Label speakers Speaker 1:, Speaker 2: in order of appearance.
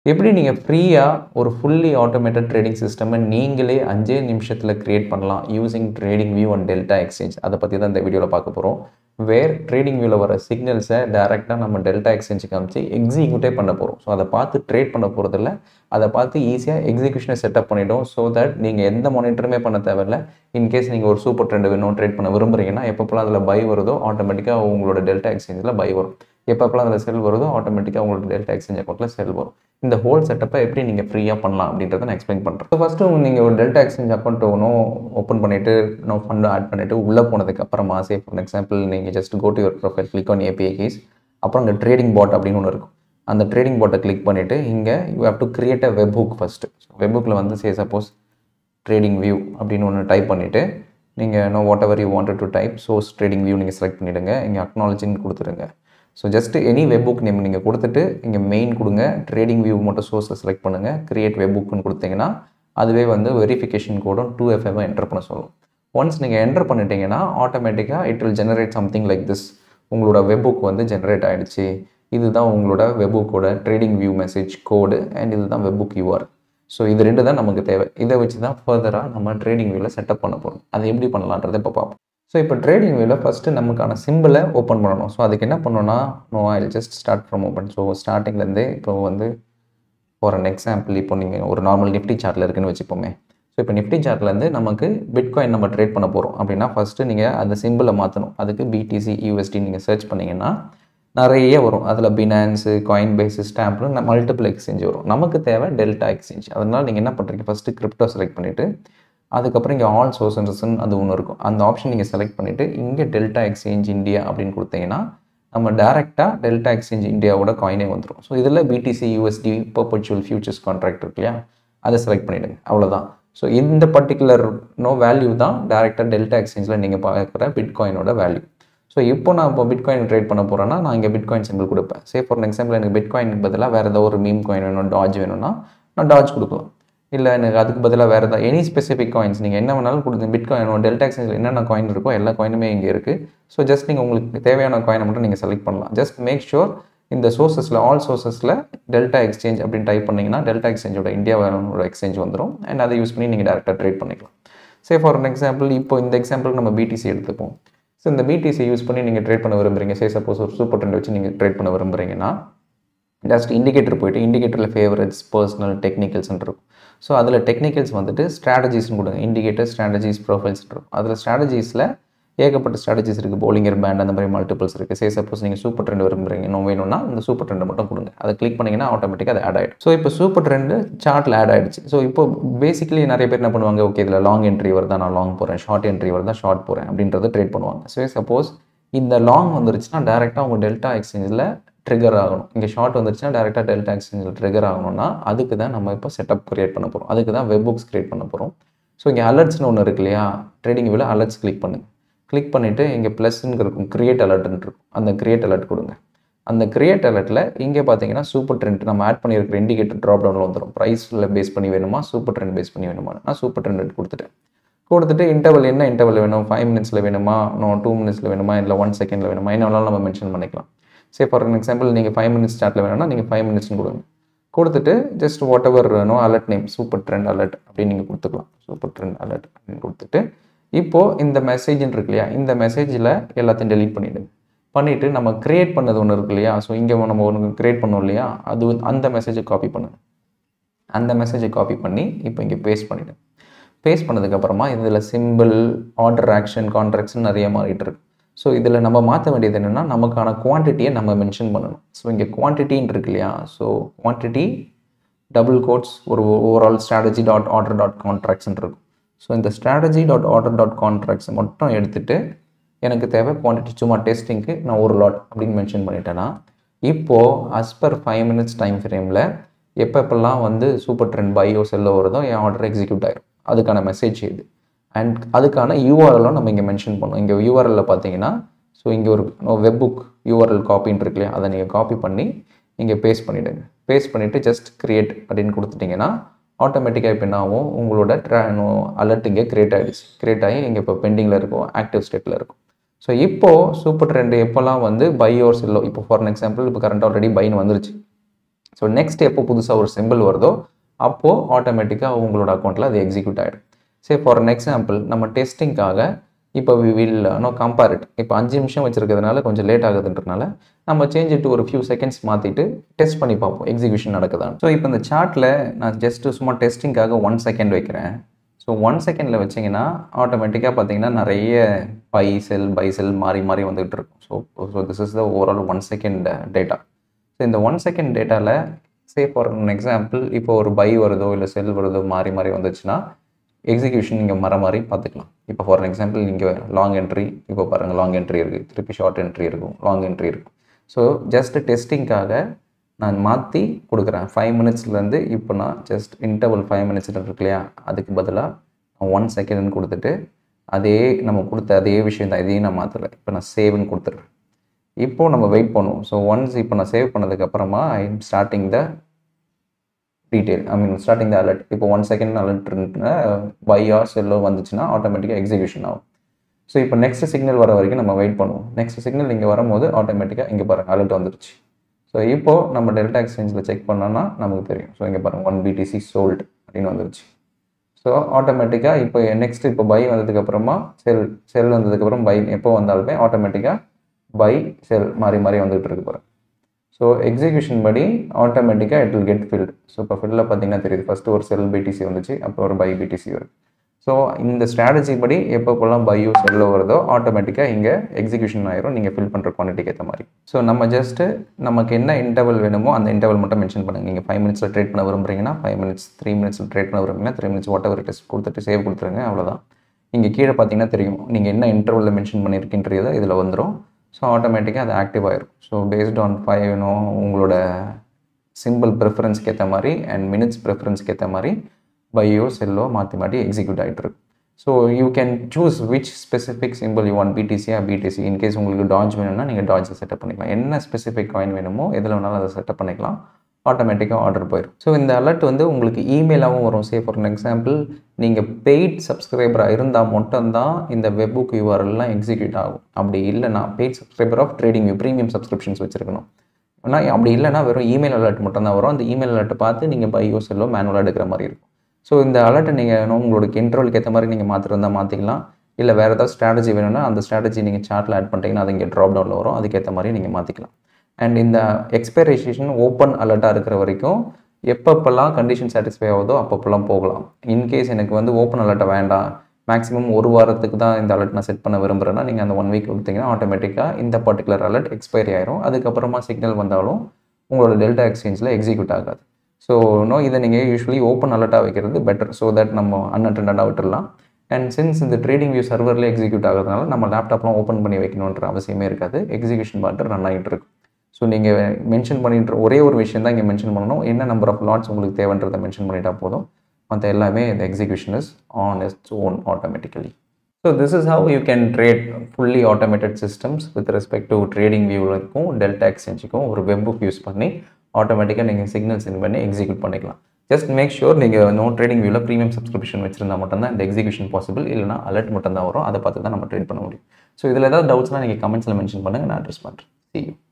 Speaker 1: எப்படி நீங்கள் ஃப்ரீயாக ஒரு ஃபுல்லி ஆட்டோமேட்டட் ட்ரேடிங் சிஸ்டமை நீங்களே அஞ்சே நிமிஷத்தில் க்ரியேட் பண்ணலாம் using trading view and delta exchange அதை பற்றி தான் இந்த வீடியோவில் பார்க்க போகிறோம் வேர் ட்ரேடிங் வியூவில் வர சிக்னல்ஸை டேரெக்டாக நம்ம டெல்டா எக்ஸ்சேஞ்ச் காமிச்சு எக்ஸிக்யூட்டே பண்ண போகிறோம் ஸோ அதை பார்த்து ட்ரேட் பண்ண போகிறதில்ல அதை பார்த்து ஈஸியாக எக்ஸிக்யூஷனை செட்டப் பண்ணிட்டோம் ஸோ தட் நீங்கள் எந்த மானிட்டருமே பண்ண தேவையில்ல இன்கேஸ் நீங்கள் ஒரு சூப்பர் ட்ரெண்ட் வேணும் ட்ரேட் பண்ண விரும்புறீங்கன்னா எப்பப்போலாம் அதில் பை வருதோ ஆட்டோமேட்டிக்காக உங்களோட டெல்டா எக்ஸ்சேஞ்சில் பை வரும் எப்பப்போலாம் அதில் செல் வருதோ ஆட்டோமேட்டிக்காக உங்களோட டெல்டா எக்ஸ்சேஞ்ச் அக்கௌண்ட்டில் செல் வரும் இந்த ஹோல் செட்டப்பை எப்படி நீங்கள் ஃப்ரீயாக பண்ணலாம் அப்படின்றத நான் எக்ஸ்பிளைன் பண்ணுறேன் ஸோ ஃபஸ்ட்டு நீங்கள் ஒரு டெல்டா எக்ஸ்சேஞ்ச் அக்கௌண்ட் ஒன்றும் ஓப்பன் பண்ணிவிட்டு நோ ஃபண்டு ஆட் பண்ணிவிட்டு உள்ளே போனதுக்கு அப்புறமா சே ஃபார் எக்ஸாம்பிள் நீங்கள் just go to your profile click on API keys அப்புறம் இங்கே ட்ரேடிங் பாட் அப்படின்னு ஒன்று இருக்கும் அந்த ட்ரேடிங் பாட்டை கிளிக் பண்ணிவிட்டு இங்கே you have to create a web book first web புக்கில் வந்து சே சப்போஸ் ட்ரேடிங் வியூ அப்படின்னு ஒன்று டைப் பண்ணிவிட்டு நீங்கள் no whatever you wanted to type source trading view நீங்கள் செலக்ட் பண்ணிவிடுங்க இங்கே அக்னாலஜின்னு கொடுத்துருங்க so just any web book name நீங்கள் கொடுத்துட்டு இங்கே மெயின் கொடுங்க ட்ரேடிங் வியூ மட்டும் சோர்ஸில் செலக்ட் பண்ணுங்கள் கிரியேட் வெப் புக்குன்னு கொடுத்தீங்கன்னா அதுவே வந்து வெரிஃபிகேஷன் கோடும் டூ எஃப்எம் என்டர் பண்ண சொல்லும் ஒன்ஸ் நீங்கள் என்டர் பண்ணிட்டீங்கன்னா ஆட்டோமேட்டிக்காக it will generate something like this உங்களோட வெப் புக் வந்து ஜெனரேட் ஆகிடுச்சு இதுதான் உங்களோட வெப் புக்கோட trading view message code and இதுதான் வெப் புக் யூஆர் ஸோ இது ரெண்டு தான் நமக்கு தேவை இதை வச்சு தான் ஃபர்தராக நம்ம ட்ரேடிங் வியூவில் செட்டப் பண்ண போகிறோம் அதை எப்படி பண்ணலான்றதை இப்போ பார்ப்போம் ஸோ இப்போ ட்ரேடிங் வியூவில் ஃபஸ்ட்டு நமக்கான சிம்பிளை ஓப்பன் பண்ணணும் ஸோ அதுக்கு என்ன பண்ணணும்னா no I just start from open so ஸ்டார்டிங்லேருந்தே இப்போ வந்து ஃபார் அன் எக்ஸாம்பிள் இப்போ நீங்கள் ஒரு நார்மல் நிஃப்டி சார்ட்டில் இருக்குன்னு வச்சுப்போமே ஸோ இப்போ நிஃப்டி சார்ட்லேருந்து நமக்கு பிட்காயின் நம்ம ட்ரேட் பண்ண போகிறோம் அப்படின்னா ஃபஸ்ட்டு நீங்கள் அந்த சிம்பிளை மாற்றணும் அதுக்கு பிடிசி யூஎஸ்டி நீங்கள் சர்ச் பண்ணிங்கன்னா நிறைய வரும் அதில் பினான்ஸு காயின் பேஸு ஸ்டாம்ப்னு மல்டிபிள் எக்ஸ்சேஞ்ச் வரும் நமக்கு தேவை டெல்டா எக்ஸ்சேஞ்ச் அதனால் நீங்கள் என்ன பண்ணுறீங்க ஃபஸ்ட்டு கிரிப்டோ செலக்ட் பண்ணிவிட்டு அதுக்கப்புறம் இங்கே ஆல் சோர்சன்ஸ்ன்னு அது ஒன்று இருக்கும் அந்த ஆப்ஷன் நீங்கள் செலக்ட் பண்ணிவிட்டு இங்கே டெல்டா எக்ஸ்சேஞ்ச் இந்தியா அப்படின்னு கொடுத்தீங்கன்னா நம்ம டேரெக்டாக டெல்டா எக்ஸ்சேஞ்ச் இந்தியாவோட காயினே வந்துடும் ஸோ இதில் BTC USD perpetual futures contract இருக்கு இல்லையா அதை செலக்ட் பண்ணிவிடுங்க அவ்வளோதான் ஸோ இந்த பர்டிகுலர் நோ வேல்யூ தான் டேரெக்டாக டெல்டா எக்ஸ்சேஞ்சில் நீங்கள் பார்க்குற பிட்காயினோட வேல்யூ ஸோ இப்போ நான் இப்போ பிட்காயின் ட்ரேட் பண்ண போகிறேன்னா நான் இங்கே பிட்காயின் சிம்பிள் கொடுப்பேன் சே ஃபார் எக்ஸாம்பிள் எனக்கு பிட்காயினுக்கு பதிலாக வேறு ஏதோ ஒரு மீம் காயின் வேணும் டாஜ் வேணும்னா நான் டாஜ் கொடுக்கலாம் இல்லை எனக்கு அதுக்கு பதிலாக வேறு ஏதாவது எனி ஸ்பெசிஃபிக் காயின்ஸ் நீங்கள் என்ன வேணாலும் கொடுத்து பிட்காயின் டெல்டா எக்ஸ்சேஞ்சில் என்னென்ன காயின் இருக்கோ எல்லா காயினுமே இங்கே இருக்குது ஸோ ஜஸ்ட் நீங்கள் உங்களுக்கு தேவையான காயினை மட்டும் நீங்கள் செலக்ட் பண்ணலாம் ஜஸ்ட் மேக் ஷூர் இந்த சோர்சஸில் ஆல் சோர்சஸில் டெல்டா எக்ஸ்சேஞ்ச் அப்படின்னு டைப் பண்ணிங்கன்னா டெல்டா எக்ஸ்சேஞ்சோட இந்தியாவோட எக்ஸ்சேஞ்ச் வந்துடும் அண்ட் அதை யூஸ் பண்ணி நீங்கள் டேரெக்டாக ட்ரேட் பண்ணிக்கலாம் சே ஃபார் அன் எக்ஸாம்பிள் இப்போ இந்த எக்ஸாம்பிள் நம்ம பிடிசி எடுத்துப்போம் ஸோ இந்த பிடிசி யூஸ் பண்ணி நீங்கள் ட்ரேட் பண்ண விரும்புறீங்க சே சப்போஸ் ஒரு சூப்பர் ட்ரெண்ட் வச்சு நீங்கள் ட்ரேட் பண்ண விரும்புறீங்கன்னா ஜஸ்ட் இண்டிகேட்டர் போயிட்டு இண்டிகேட்டரில் ஃபேவரட்ஸ் பர்சனல் டெக்னிக்கல்ஸ்ன்னு இருக்கும் ஸோ அதில் டெக்னிக்கல்ஸ் வந்துட்டு ஸ்ட்ராட்டஜிஸ்னு கொடுங்க இண்டிகேட்டர் ஸ்ட்ராட்டஜிஸ் ப்ரொஃபைல்ஸ் இருக்கும் அதில் ஸ்ட்ராட்டஜிஸில் ஏகப்பட்ட ஸ்ட்ராட்டஜிஸ் இருக்குது போலிங்கர் பேண்ட் அந்த மாதிரி மல்டிபிள்ஸ் இருக்குது சே சப்போஸ் நீங்கள் சூப்பர் ட்ரெண்ட் விரும்புறீங்க இன்னும் வேணும்னா இந்த சூப்பர் ட்ரெண்டை மட்டும் கொடுங்க அதை கிளிக் பண்ணிங்கன்னா ஆட்டோமேட்டிக்காக அது ஆட் ஆகிடும் ஸோ இப்போ சூப்பர் ட்ரெண்டு சார்ட்டில் ஆட் ஆகிடுச்சு ஸோ இப்போ பேசிக்கலி நிறைய பேர் என்ன பண்ணுவாங்க ஓகே இதில் லாங் என்ட்ரி வருதா நான் லாங் போகிறேன் ஷார்ட் என்ட்ரி வருதா ஷார்ட் போகிறேன் அப்படின்றத ட்ரேட் பண்ணுவாங்க ஸோ சப்போஸ் இந்த லாங் வந்துருச்சுன்னா டேரெக்டாக உங்கள் டெல்டா எக்ஸ்சேஞ்சில் ட்ரிகர் ஆகணும் இங்கே ஷார்ட் வந்துருச்சுன்னா டேரெக்டாக டெல்டா எக்ஸ்சேஞ்சில் ட்ரிகர் ஆகணும்னா அதுக்கு தான் நம்ம இப்போ செட்டப் க்ரியேட் பண்ண போகிறோம் அதுக்கு தான் வெப் புக்ஸ் க்ரியேட் பண்ண போகிறோம் ஸோ இங்கே அலர்ட்ஸ்னு ஒன்று இருக்கு இல்லையா ட்ரேடிங் வியூவில் அலர்ட்ஸ் கிளிக் பண்ணுங்கள் கிளிக் பண்ணிவிட்டு இங்கே ப்ளஸ்ன்னு இருக்கும் க்ரியேட் அலர்ட்னு இருக்கும் அந்த க்ரியேட் அலர்ட் கொடுங்க அந்த க்ரியேட் அலர்ட்டில் இங்கே பார்த்தீங்கன்னா சூப்பர் ட்ரெண்ட் நம்ம ஆட் பண்ணியிருக்கிற இண்டிகேட்டர் ட்ராப் டவுனில் வந்துடும் ப்ரைஸில் பேஸ் பண்ணி வேணுமா சூப்பர் ட்ரெண்ட் பேஸ் பண்ணி வேணுமா நான் சூப்பர் ட்ரெண்ட் கொடுத்துட்டேன் கொடுத்துட்டு இன்டர்வல் என்ன இன்டர்வல் வேணும் ஃபைவ் மினிட்ஸில் வேணுமா நோ டூ மினிட்ஸில் வேணுமா இல்லை ஒன் செகண்டில் வேணுமா என்ன வேணாலும் நம்ம மென்ஷன் பண்ணிக்கலாம் சே ஃபார் எக்ஸாம்பிள் நீங்கள் ஃபைவ் மினிட்ஸ் ஸ்டார்ட்டில் வேணும்னா நீங்கள் ஃபைவ் மினிட்ஸ்னு கொடுங்க கொடுத்துட்டு just whatever no alert name super trend alert அப்படின்னு நீங்கள் கொடுத்துக்கலாம் சூப்பர் ட்ரெண்ட் அலர்ட் அப்படின்னு கொடுத்துட்டு இப்போது இந்த மெசேஜ்னு இருக்கு இல்லையா இந்த மெசேஜில் எல்லாத்தையும் டெலீட் பண்ணிவிடுங்க பண்ணிவிட்டு நம்ம க்ரியேட் பண்ணது ஒன்று இருக்கு இல்லையா ஸோ இங்கே நம்ம ஒன்று க்ரியேட் பண்ணோம் இல்லையா அது அந்த மெசேஜை காப்பி பண்ணுங்க அந்த மெசேஜை காப்பி பண்ணி இப்போ இங்கே பேஸ்ட் பண்ணிவிடுங்க பேஸ்ட் பண்ணதுக்கப்புறமா இதில் சிம்பிள் ஆர்டர் ஆக்ஷன் கான்ட்ராக்ட்ஸ்னு நிறைய மாறிட்டு இருக்கு ஸோ இதில் நம்ம மாற்ற வேண்டியது என்னென்னா நமக்கான குவான்டிட்டியை நம்ம மென்ஷன் பண்ணணும் ஸோ இங்கே குவான்டிட்டின்னு இருக்கு இல்லையா ஸோ குவான்டிட்டி டபுள் கோட்ஸ் ஒரு overall strategy dot order dot கான்ட்ராக்ட்ஸ்ன்னு இருக்கும் ஸோ இந்த strategy dot order dot contracts மட்டும் எடுத்துகிட்டு எனக்கு தேவை குவான்டிட்டி சும்மா டெஸ்டிங்க்கு நான் ஒரு லாட் அப்படின்னு மென்ஷன் பண்ணிட்டேன்னா இப்போது as per five minutes time ஃப்ரேமில் எப்பப்பெல்லாம் வந்து சூப்பர் ட்ரெண்ட் பையோ செல்லோ வருதோ என் ஆர்டர் எக்ஸிக்யூட் ஆயிரும் அதுக்கான மெசேஜ் இது அண்ட் அதுக்கான யூஆர்எல்லும் நம்ம இங்கே மென்ஷன் பண்ணோம் இங்கே யூஆர்எல்ல பார்த்தீங்கன்னா ஸோ இங்கே ஒரு வெப் புக் யூஆர்எல் காப்பின்னு இருக்கு இல்லையா அதை நீங்கள் காப்பி பண்ணி இங்கே பேஸ்ட் பண்ணிவிடுங்க பேஸ்ட் பண்ணிவிட்டு ஜஸ்ட் க்ரியேட் அப்படின்னு கொடுத்துட்டிங்கன்னா ஆட்டோமேட்டிக்காக இப்போ என்ன ஆகும் உங்களோட ட்ரா அலர்ட் இங்கே க்ரியேட் ஆகிடுச்சு க்ரியேட் ஆகி இங்கே இப்போ பெண்டிங்கில் இருக்கும் ஆக்டிவ் ஸ்டேட்டில் இருக்கும் ஸோ இப்போது சூப்பர் ட்ரெண்ட் எப்போல்லாம் வந்து பை ஓர் செல்லோ இப்போ ஃபார் எக்ஸாம்பிள் இப்போ கரண்ட் ஆல்ரெடி பைன்னு வந்துருச்சு ஸோ நெக்ஸ்ட் எப்போ புதுசாக ஒரு சிம்பிள் வருதோ அப்போது ஆட்டோமேட்டிக்காக உங்களோட அக்கௌண்ட்டில் அது எக்ஸிக்யூட் ஆகிடும் சரி ஃபார் அன் எக்ஸாம்பிள் நம்ம டெஸ்டிங்காக இப்போ we will no compare it இப்போ அஞ்சு நிமிஷம் வச்சிருக்கிறதுனால கொஞ்சம் லேட் ஆகுதுன்றனால நம்ம சேஞ்ச் இட்டு ஒரு ஃபியூ செகண்ட்ஸ் மாற்றிட்டு டெஸ்ட் பண்ணி பார்ப்போம் எக்ஸிக்யூஷன் நடக்குதான்னு ஸோ இப்போ இந்த சார்ட்டில் நான் ஜஸ்ட் சும்மா டெஸ்டிங்காக ஒன் செகண்ட் வைக்கிறேன் ஸோ ஒன் செகண்டில் வச்சிங்கன்னா ஆட்டோமேட்டிக்காக பார்த்தீங்கன்னா நிறைய பை செல் பை செல் மாறி மாறி வந்துகிட்டு இருக்கும் so so this is the overall one second data so இந்த ஒன் செகண்ட் டேட்டாவில் சே ஃபார் அன் எக்ஸாம்பிள் இப்போ ஒரு பை வருதோ இல்லை செல் வருதோ மாறி மாறி வந்துச்சுன்னா எக்ஸிக்யூஷன் நீங்கள் மர மாதிரி பார்த்துக்கலாம் இப்போ ஃபார் எக்ஸாம்பிள் நீங்கள் லாங் என்ட்ரி இப்போ பாருங்கள் லாங் என்ட்ரி இருக்குது திருப்பி ஷார்ட் என்ட்ரி இருக்கும் லாங் என்ட்ரி இருக்கும் ஸோ ஜஸ்ட் டெஸ்டிங்காக நான் மாற்றி கொடுக்குறேன் ஃபைவ் மினிட்ஸ்லேருந்து இப்போ நான் ஜஸ்ட் இன்டர்வல் ஃபைவ் மினிட்ஸ் இருக்கு இல்லையா அதுக்கு பதிலாக நான் ஒன் செகண்ட்னு கொடுத்துட்டு அதே நம்ம கொடுத்த அதே விஷயம் தான் இதையும் நான் மாற்றலை இப்போ நான் சேவ்னு கொடுத்துட்றேன் இப்போது நம்ம வெயிட் பண்ணுவோம் ஸோ ஒன்ஸ் இப்போ நான் சேவ் பண்ணதுக்கப்புறமா I am starting the detail I mean starting the alert இப்போ ஒன் செகண்ட் அலர்ட் பையா செல்லோ வந்துச்சுன்னா ஆட்டோமேட்டிக்காக எக்ஸிக்யூஷன் ஆகும் ஸோ இப்போ நெக்ஸ்ட் சிக்னல் வர வரைக்கும் நம்ம வெயிட் பண்ணுவோம் நெக்ஸ்ட் சிக்னல் இங்கே வரும்போது ஆட்டோமேட்டிக்காக இங்கே பாருங்கள் அலர்ட் வந்துருச்சு ஸோ இப்போது நம்ம டெல்டா எக்ஸ்சேஞ்சில் செக் பண்ணோன்னா நமக்கு தெரியும் ஸோ இங்கே பாருங்கள் ஒன் பிடிசி சோல்டு அப்படின்னு வந்துருச்சு ஸோ ஆட்டோமேட்டிக்காக இப்போ நெக்ஸ்ட் இப்போ பை வந்ததுக்கப்புறமா செல் செல் வந்ததுக்கப்புறம் பை எப்போ வந்தாலுமே ஆட்டோமேட்டிக்காக பை செல் மாறி மாறி வந்துகிட்டு இருக்கு பாருங்க ஸோ எக்ஸிக்யூஷன் படி ஆட்டோமேட்டிக்காக it will get filled so இப்போ ஃபில்லில் பார்த்தீங்கன்னா தெரியுது ஃபஸ்ட்டு ஒரு செல் பிடிசி வந்துச்சு அப்புறம் ஒரு பை பிடிசி வருது ஸோ இந்த ஸ்ட்ராட்டஜி படி எப்பப்போல்லாம் பையோ செல்லோ வருதோ ஆட்டோமேட்டிக்காக இங்கே எக்ஸிக்யூஷன் ஆயிரும் நீங்கள் ஃபில் பண்ணுற குவான்டிட்டிக்கு ஏற்ற மாதிரி ஸோ நம்ம ஜஸ்ட்டு நமக்கு என்ன இன்டர்வல் வேணுமோ அந்த இன்டர்வல் மட்டும் மென்ஷன் பண்ணுங்கள் நீங்கள் ஃபைவ் மினிட்ஸில் ட்ரேட் பண்ண விரும்புறீங்கன்னா ஃபைவ் மினிட்ஸ் த்ரீ மினிட்ஸில் ட்ரேட் பண்ண விரும்புறீங்கன்னா three minutes whatever test கொடுத்துட்டு சேவ் கொடுத்துருங்க அவ்வளோதான் இங்கே கீழே பார்த்தீங்கன்னா தெரியும் நீங்கள் என்ன இன்டர்வலில் மென்ஷன் பண்ணியிருக்கின்றது இதில் வந்துடும் ஸோ ஆட்டோமேட்டிக்காக அது ஆக்டிவ் ஆயிரும் ஸோ பேஸ்ட் ஆன் ஃபைவ் வேணும் உங்களோட சிம்பிள் ப்ரிஃபரன்ஸ்க்கு ஏற்ற மாதிரி அண்ட் மினிட்ஸ் ப்ரிஃபரன்ஸ்க்கு ஏற்ற மாதிரி பையோ செல்லோ மாற்றி மாற்றி எக்ஸிக்யூட் ஆகிட்டு இருக்கு so you can choose which specific simple you one பிடிசியா பிடிசி இன்கேஸ் உங்களுக்கு டாஜ் வேணும்னா நீங்கள் டாஜை செட்டப் பண்ணிக்கலாம் என்ன ஸ்பெசிஃபிக் காயின் வேணுமோ எதில் வேணாலும் அதை செட்டப் பண்ணிக்கலாம் ஆட்டோமேட்டிக்காக ஆர்டர் போயிடும் ஸோ இந்த அலர்ட் வந்து உங்களுக்கு இமெயிலாகவும் வரும் சே ஃபார் எக்ஸாம்பிள் நீங்கள் பெய்ட் சப்ஸ்கிரைபராக இருந்தால் மட்டும்தான் இந்த வெப்புக் யூஆர்எல்லாம் எக்ஸிக்யூட் ஆகும் அப்படி இல்லைனா paid subscriber of trading you premium subscriptions வச்சிருக்கணும் ஆனால் அப்படி இல்லைனா வெறும் இமெயில் அலர்ட் மட்டும்தான் வரும் அந்த இமெயில் அலர்ட்டை பார்த்து நீங்கள் பையோ செல்லோ மேனுவலாக எடுக்கிற மாதிரி இருக்கும் ஸோ இந்த அலர்ட்டை நீங்கள் உங்களுக்கு இன்ட்ரோலுக்கு ஏற்ற மாதிரி நீங்கள் மாற்றிருந்தா மாற்றிக்கலாம் இல்லை வேறு ஏதாவது ஸ்ட்ராட்டஜி வேணும்னா அந்த ஸ்ட்ராட்டஜி நீங்கள் சார்ட்டில் ஆட் பண்ணிட்டீங்கன்னா அது இங்கே ட்ராப் டவுனில் வரும் அதுக்கேற்ற மாதிரி நீங்கள் மாற்றிக்கலாம் அண்ட் இந்த எக்ஸ்பைரேஷன் ஓப்பன் அலர்ட்டாக இருக்கிற வரைக்கும் எப்பப்பெல்லாம் கண்டிஷன் சாட்டிஸ்ஃபை ஆகுதோ அப்பப்பெல்லாம் போகலாம் இன்கேஸ் எனக்கு வந்து ஓப்பன் அலர்ட்டை வேண்டாம் மேக்ஸிமம் ஒரு வாரத்துக்கு தான் இந்த அலர்ட் நான் செட் பண்ண விரும்புகிறேன்னா நீங்கள் அந்த ஒன் வீக் கொடுத்தீங்கன்னா ஆட்டோமேட்டிக்காக இந்த பர்டிகுலர் அலர்ட் எக்ஸ்பைரி ஆயிரும் அதுக்கப்புறமா சிக்னல் வந்தாலும் உங்களோட டெல்டா எக்ஸ்சேஞ்சில் எக்ஸிக்யூட் ஆகாது ஸோ நோ இதை நீங்கள் யூஸ்வலி ஓப்பன் அலர்ட்டாக வைக்கிறது பெட்டர் ஸோ தட் நம்ம அன்அட்டண்டாக விட்டுடலாம் அண்ட் சின்ஸ் இந்த ட்ரேடிங் வியூ சர்வரில் எக்ஸிக்யூட் ஆகிறதுனால நம்ம லேப்டாப்லாம் ஓப்பன் பண்ணி வைக்கணுன்ற அவசியமே இருக்காது எக்ஸிக்யூஷன் பார்ட்டு ரன் ஆகிட்டு இருக்கு ஸோ நீங்கள் மென்ஷன் பண்ணிட்டு ஒரே ஒரு விஷயம் தான் இங்கே மென்ஷன் பண்ணணும் என்ன நம்பர் ஆஃப் லாட்ஸ் உங்களுக்கு தேவைன்றதை மென்ஷன் பண்ணிட்டா போதும் மற்ற எல்லாமே இந்த execution is on its own automatically so this is how you can trade fully automated systems with respect to trading வியூவுக்கும் டெல்டா எக்ஸ்சேஞ்சுக்கும் ஒரு வெப் புக் யூஸ் பண்ணி ஆட்டோமேட்டிக்காக நீங்கள் சிக்னல் சென்ட் பண்ணி எக்ஸிக்யூட் பண்ணிக்கலாம் ஜஸ்ட் மேக் ஷூர் நீங்கள் நோ ட்ரேடிங் வியூவில் ப்ரீமியம் சப்ஸ்கிரிப்ஷன் வச்சிருந்தா மட்டும்தான் இந்த எக்ஸிக்யூஷன் பாசிபிள் இல்லைனா அலர்ட் மட்டும் தான் வரும் அதை பார்த்து தான் நம்ம ட்ரேட் பண்ண முடியும் ஸோ இதில் ஏதாவது டவுட்ஸ்னால் நீங்கள் கமெண்ட்ஸில் மென்ஷன் பண்ணுங்கள் நான் அட்ரஸ் பண்ணுறேன் சி யூ